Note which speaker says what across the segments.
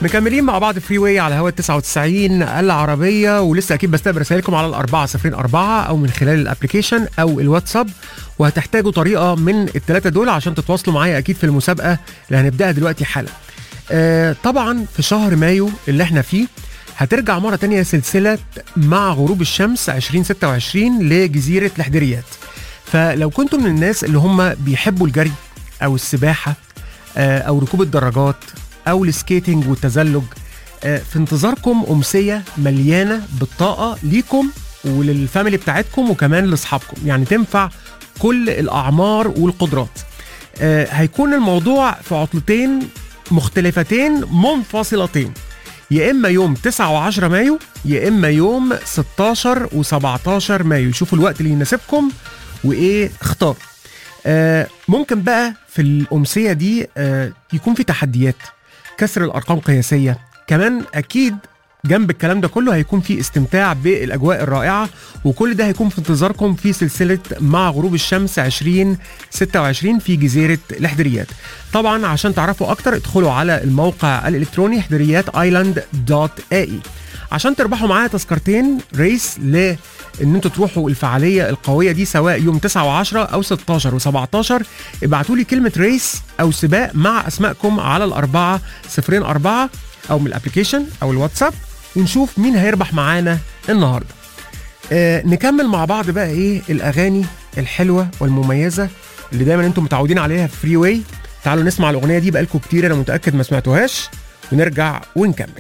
Speaker 1: مكملين مع بعض فري واي على هوا 99 العربية ولسه أكيد بستقبل رسائلكم على الأربعة صفرين أربعة أو من خلال الأبليكيشن أو الواتساب وهتحتاجوا طريقة من الثلاثة دول عشان تتواصلوا معايا أكيد في المسابقة اللي هنبدأها دلوقتي حالا آه طبعا في شهر مايو اللي احنا فيه هترجع مرة تانية سلسلة مع غروب الشمس 2026 لجزيرة الحدريات فلو كنتم من الناس اللي هم بيحبوا الجري أو السباحة آه، أو ركوب الدراجات أو السكيتنج والتزلج آه، في انتظاركم أمسية مليانة بالطاقة ليكم وللفاميلي بتاعتكم وكمان لاصحابكم يعني تنفع كل الأعمار والقدرات آه، هيكون الموضوع في عطلتين مختلفتين منفصلتين يا اما يوم 9 و10 مايو يا اما يوم 16 و17 مايو شوفوا الوقت اللي يناسبكم وايه اختاروا آه ممكن بقى في الامسيه دي آه يكون في تحديات كسر الارقام قياسيه كمان اكيد جنب الكلام ده كله هيكون في استمتاع بالاجواء الرائعه وكل ده هيكون في انتظاركم في سلسله مع غروب الشمس 2026 في جزيره الحدريات طبعا عشان تعرفوا اكتر ادخلوا على الموقع الالكتروني حدريات ايلاند دوت اي عشان تربحوا معايا تذكرتين ريس ل ان انتوا تروحوا الفعاليه القويه دي سواء يوم 9 و10 او 16 و17 ابعتوا لي كلمه ريس او سباق مع اسمائكم على الاربعه صفرين اربعه او من الابلكيشن او الواتساب ونشوف مين هيربح معانا النهارده. آه نكمل مع بعض بقى ايه الاغاني الحلوه والمميزه اللي دايما انتم متعودين عليها في فري واي تعالوا نسمع الاغنيه دي بقالكم كتير انا متاكد ما سمعتوهاش ونرجع ونكمل.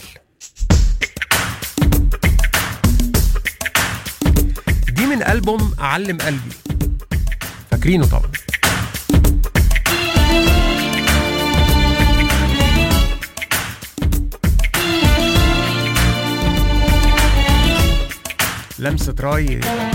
Speaker 1: دي من ألبوم أعلم قلبي فاكرينه طبعا لمسة راي